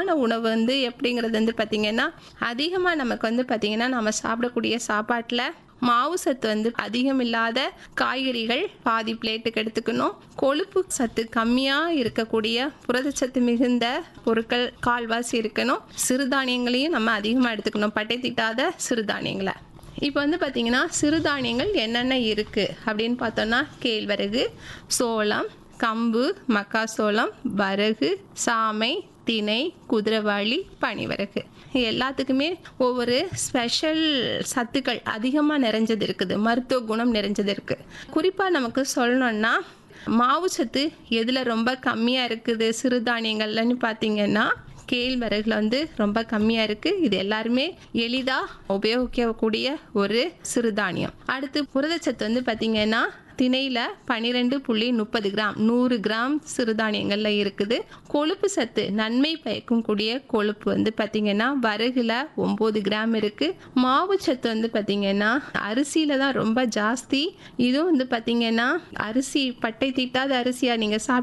சத்தான உணவு வந்து எப்படிங்கிறது வந்து பார்த்திங்கன்னா அதிகமாக நமக்கு வந்து பார்த்திங்கன்னா நம்ம சாப்பிடக்கூடிய சாப்பாட்டில் மாவு சத்து வந்து அதிகம் இல்லாத காய்கறிகள் பாதி பிளேட்டுக்கு எடுத்துக்கணும் கொழுப்பு சத்து கம்மியாக இருக்கக்கூடிய புரதச்சத்து மிகுந்த பொருட்கள் கால்வாசி இருக்கணும் சிறுதானியங்களையும் நம்ம அதிகமாக எடுத்துக்கணும் பட்டை தீட்டாத சிறுதானியங்களை இப்போ வந்து பார்த்திங்கன்னா சிறுதானியங்கள் என்னென்ன இருக்குது அப்படின்னு பார்த்தோன்னா கேழ்வரகு சோளம் கம்பு மக்காசோளம் வரகு சாமை திணை குதிரைவாளி பனிவரகு எல்லாத்துக்குமே ஒவ்வொரு ஸ்பெஷல் சத்துக்கள் அதிகமாக நிறைஞ்சது இருக்குது மருத்துவ குணம் நிறைஞ்சது இருக்குது குறிப்பாக நமக்கு சொல்லணும்னா மாவு சத்து எதில் ரொம்ப கம்மியாக இருக்குது சிறுதானியங்கள்லன்னு பார்த்தீங்கன்னா கேழ்வரகுல வந்து ரொம்ப கம்மியாக இருக்குது இது எல்லாருமே எளிதாக உபயோகிக்கக்கூடிய ஒரு சிறுதானியம் அடுத்து புரதச்சத்து வந்து பார்த்திங்கன்னா திணையில் பன்னிரெண்டு புள்ளி முப்பது கிராம் நூறு கிராம் சிறுதானியங்களில் இருக்குது கொழுப்பு சத்து நன்மை பயக்கும் கூடிய கொழுப்பு வந்து பார்த்திங்கன்னா வரகுல ஒம்பது கிராம் இருக்குது மாவு சத்து வந்து பார்த்திங்கன்னா அரிசியில் தான் ரொம்ப ஜாஸ்தி இதுவும் வந்து பார்த்திங்கன்னா அரிசி பட்டை தீட்டாத அரிசியாக நீங்கள் சாப்பிட்டு